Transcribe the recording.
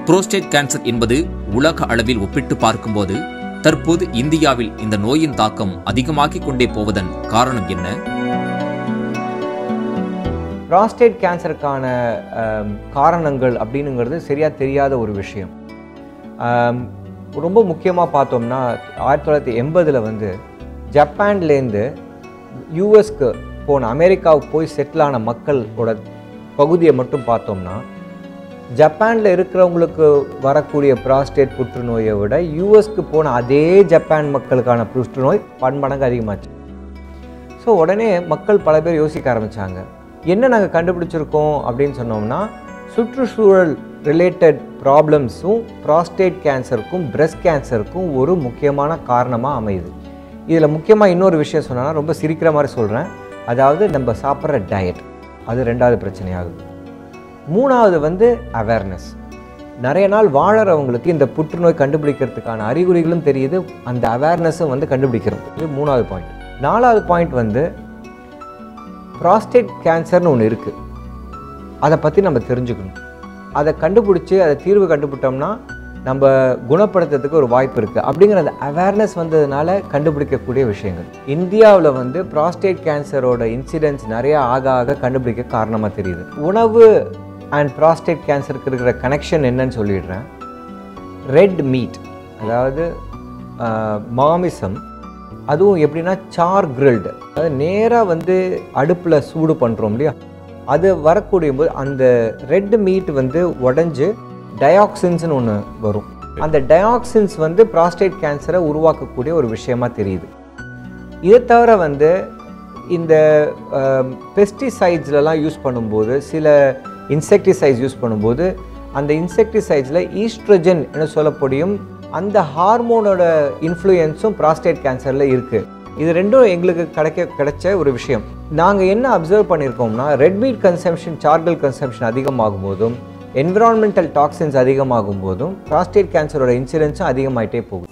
prostate cancer என்பது உலக அளவில் ஒப்பிட்டு பார்க்கும்போது தற்போது இந்தியாவில் இந்த நோயின் தாக்கம் அதிகமாகிக் கொண்டே போவதன் காரணம் என்ன ப்ராஸ்டேட் கேன்சருக்கான ஆம், காரணங்கள் அப்படின்னுங்கிறது சரியாக தெரியாத ஒரு விஷயம் ஆம், ரொம்ப முக்கியமாக பார்த்தோம்னா ஆயிரத்தி தொள்ளாயிரத்தி எண்பதில் வந்து ஜப்பான்லேருந்து யூஎஸ்க்கு போன அமெரிக்காவுக்கு போய் செட்டில் ஆன மக்களோட பகுதியை மட்டும் பார்த்தோம்னா ஜப்பானில் இருக்கிறவங்களுக்கு வரக்கூடிய ப்ராஸ்டேட் புற்றுநோயை விட யூஎஸ்க்கு போன அதே ஜப்பான் மக்களுக்கான புற்றுநோய் பன்மடங்கு அதிகமாச்சு ஸோ உடனே மக்கள் பல பேர் யோசிக்க ஆரம்பித்தாங்க என்ன நாங்கள் கண்டுபிடிச்சிருக்கோம் அப்படின்னு சொன்னோம்னா சுற்றுச்சூழல் ரிலேட்டட் ப்ராப்ளம்ஸும் ப்ராஸ்டேட் கேன்சருக்கும் பிரஸ்ட் கேன்சருக்கும் ஒரு முக்கியமான காரணமாக அமையுது இதில் முக்கியமாக இன்னொரு விஷயம் சொன்னோன்னா ரொம்ப சிரிக்கிற மாதிரி சொல்கிறேன் அதாவது நம்ம சாப்பிட்ற டயட் அது ரெண்டாவது பிரச்சனையாகுது மூணாவது வந்து அவேர்னஸ் நிறைய நாள் வாழறவங்களுக்கு இந்த புற்றுநோய் கண்டுபிடிக்கிறதுக்கான அறிகுறிகளும் தெரியுது அந்த அவேர்னஸும் வந்து கண்டுபிடிக்கிறோம் இது மூணாவது பாயிண்ட் நாலாவது பாயிண்ட் வந்து ப்ராஸ்டேட் கேன்சர்னு ஒன்று இருக்குது அதை பற்றி நம்ம தெரிஞ்சுக்கணும் அதை கண்டுபிடிச்சி அதை தீர்வு கண்டுபிட்டோம்னா நம்ம குணப்படுத்துறதுக்கு ஒரு வாய்ப்பு இருக்குது அப்படிங்கிற அந்த அவேர்னஸ் வந்ததுனால கண்டுபிடிக்கக்கூடிய விஷயங்கள் இந்தியாவில் வந்து ப்ராஸ்டேட் கேன்சரோட இன்சிடென்ட்ஸ் நிறைய ஆக ஆக கண்டுபிடிக்க காரணமாக தெரியுது உணவு அண்ட் ப்ராஸ்டேட் கேன்சருக்கு இருக்கிற கனெக்ஷன் என்னன்னு சொல்லிடுறேன் ரெட் மீட் அதாவது ஆஹ், மாமிசம் அதுவும் எப்படின்னா சார் கிரில்டு அதாவது நேராக வந்து அடுப்பில் சூடு பண்ணுறோம் இல்லையா அது வரக்கூடிய போது அந்த ரெட் மீட் வந்து உடஞ்சி டயாக்சின்ஸ்னு ஒன்று வரும் அந்த டயாக்சின்ஸ் வந்து ப்ராஸ்டேட் கேன்சரை உருவாக்கக்கூடிய ஒரு விஷயமா தெரியுது இதை தவிர வந்து இந்த பெஸ்டிசைட்ஸ்லலாம் யூஸ் பண்ணும்போது சில இன்செக்டிசைட்ஸ் யூஸ் பண்ணும்போது அந்த இன்செக்டிசைட்ஸில் ஈஸ்ட்ரஜன் என சொல்லப்படியும் அந்த ஹார்மோனோட இன்ஃப்ளூயன்ஸும் ப்ராஸ்டேட் கேன்சரில் இருக்குது இது ரெண்டும் எங்களுக்கு கிடைக்க கிடைச்ச ஒரு விஷயம் நாங்கள் என்ன அப்சர்வ் பண்ணியிருக்கோம்னா ரெட் மீட் கன்சம்ஷன் சார்கல் கன்சம்ஷன் அதிகமாகும் போதும் என்விரான்மெண்டல் டாக்ஸின்ஸ் அதிகமாகும் போதும் ப்ராஸ்டேட் கேன்சரோட இன்சிடென்ஸும் அதிகமாயிட்டே போகுது